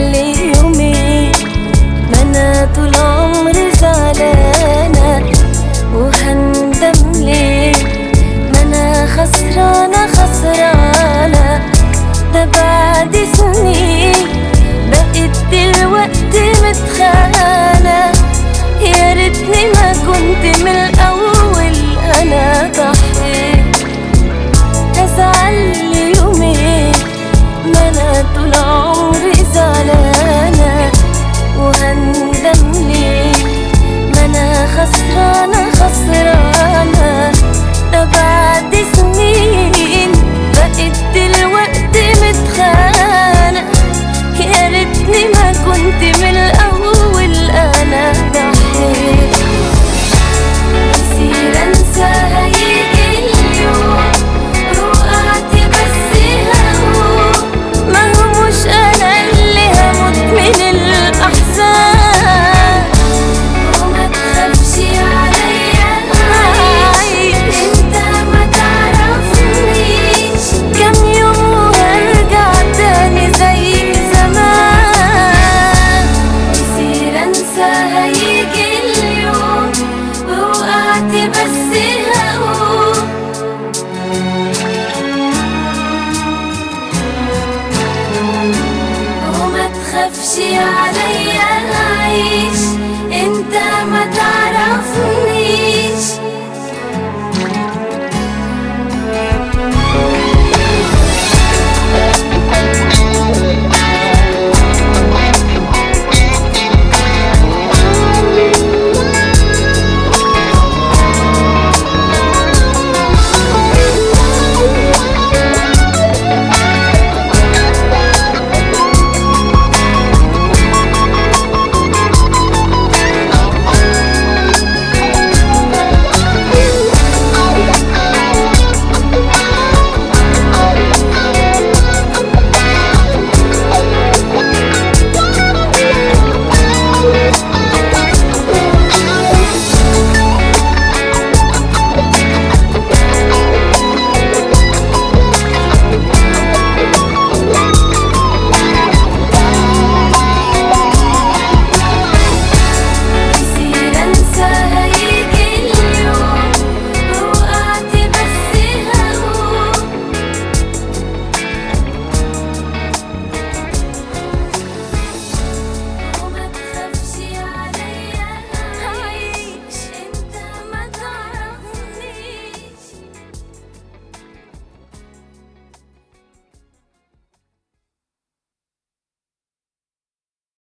لي يومين ما انا طول عمري زعلانة وهندم ليه ما انا خسرانة خسرانة ده بعد سنين بقيت دلوقتي متخانة يا ريتني ما كنت من الأول أنا ضحيت هزعل لي يومين ما أنا طول عمري زعلانة وهندم ليه ما أنا خسرانة خسرانة ده بعد سنين بقيت دلوقتي متخانة يا ريتني ما كنت من الأول أنا ضحيت كتير أنسى هيجي اليوم وقعت بس هقوم ما هو مش أنا اللي هموت من الأحزان وما تخافش عليا عايش انت ما تعرفنيش كم يوم وهرجع تاني زي زمان كتير انسى هيجي اليوم ووقعت بس هقوم وما تخافش عليا عيش